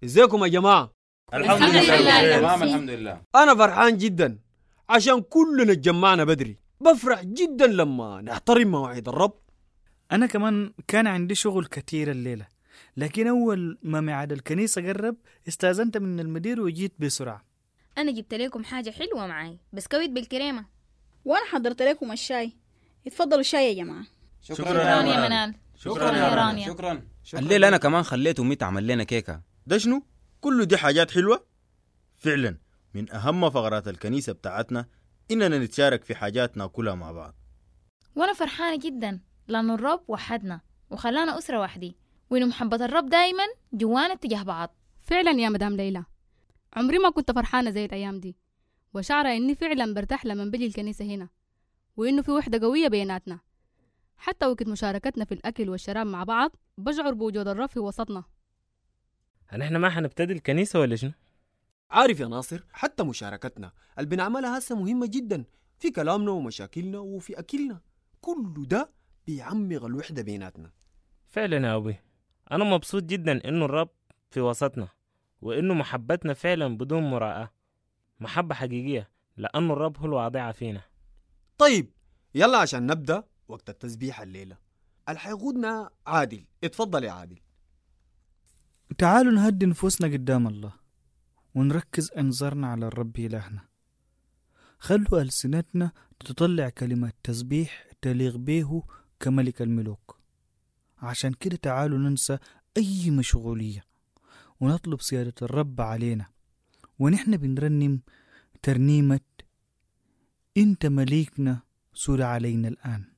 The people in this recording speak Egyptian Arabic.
ازيكم يا جماعة الحمد الحمد لله لله. تمام الحمد لله أنا فرحان جدا عشان كلنا اتجمعنا بدري بفرح جدا لما نحترم مواعيد الرب أنا كمان كان عندي شغل كتير الليلة لكن أول ما ميعاد الكنيسة قرب استأذنت من المدير وجيت بسرعة أنا جبت لكم حاجة حلوة معاي بسكويت بالكريمة وانا حضرت لكم الشاي اتفضلوا الشاي يا جماعه شكرا يا منال شكرا يا رانيا. شكرا الليل انا كمان خليته ميت عمل لنا كيكه ده شنو؟ كله دي حاجات حلوة؟ فعلا من أهم فقرات الكنيسة بتاعتنا إننا نتشارك في حاجات ناكلها مع بعض وأنا فرحانة جدا لأنه الرب وحدنا وخلانا أسرة واحدة وإنه محبة الرب دايما جوانا تجاه بعض فعلا يا مدام ليلى عمري ما كنت فرحانة زي الأيام دي وشعرة إني فعلا برتاح لما بجي الكنيسة هنا وإنه في وحدة قوية بيناتنا حتى وقت مشاركتنا في الأكل والشراب مع بعض بشعر بوجود الرب في وسطنا هل احنا ما حنبتدي الكنيسة ولا شنو؟ عارف يا ناصر حتى مشاركتنا اللي بنعملها هسه مهمة جدا في كلامنا ومشاكلنا وفي أكلنا كل ده بيعمق الوحدة بيناتنا فعلا يا أبي أنا مبسوط جدا إنه الرب في وسطنا وإنه محبتنا فعلا بدون مراءة محبة حقيقية لأنه الرب هو الواضعة فينا طيب يلا عشان نبدأ وقت التسبيح الليلة اللي حيقودنا عادل اتفضل يا عادل تعالوا نهدي نفوسنا قدام الله ونركز أنظارنا على الرب إلهنا خلوا ألسنتنا تطلع كلمات تسبيح تليق به كملك الملوك عشان كده تعالوا ننسى أي مشغولية ونطلب سيادة الرب علينا ونحن بنرنم ترنيمة انت مليكنا سور علينا الآن